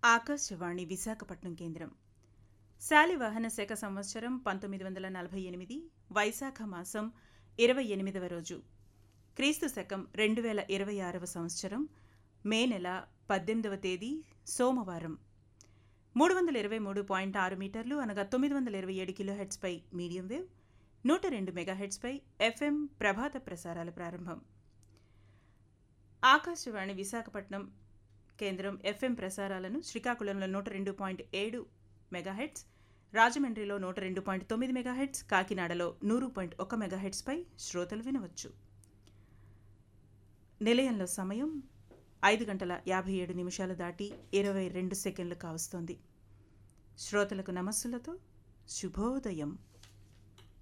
ఆకాశవాణి విశాఖపట్నం కేంద్రం శాలివాహన శాఖ సంవత్సరం పంతొమ్మిది వందల నలభై ఎనిమిది వైశాఖ మాసం ఇరవై ఎనిమిదవ రోజు క్రీస్తు శకం రెండు వేల ఇరవై ఆరవ సంవత్సరం మే నెల పద్దెనిమిదవ తేదీ సోమవారం మూడు వందల ఇరవై మూడు పాయింట్ ఆరు మీటర్లు అనగా తొమ్మిది వందల ఇరవై ఏడు కిలో హెడ్స్పై మీడియం వేవ్ నూట రెండు మెగాహెడ్స్పై ఎఫ్ఎం ప్రభాత ప్రసారాల ప్రారంభం ఆకాశవాణి విశాఖపట్నం కేంద్రం ఎఫ్ఎం ప్రసారాలను శ్రీకాకుళంలో నూట రెండు పాయింట్ ఏడు మెగాహెట్స్ రాజమండ్రిలో నూట రెండు పాయింట్ తొమ్మిది మెగాహెట్స్ కాకినాడలో నూరు పాయింట్ ఒక మెగాహెట్స్పై శ్రోతలు వినవచ్చు నిలయంలో సమయం ఐదు గంటల యాభై ఏడు నిమిషాలు దాటి ఇరవై రెండు సెకండ్లు కావస్తోంది శ్రోతలకు నమస్సులతో శుభోదయం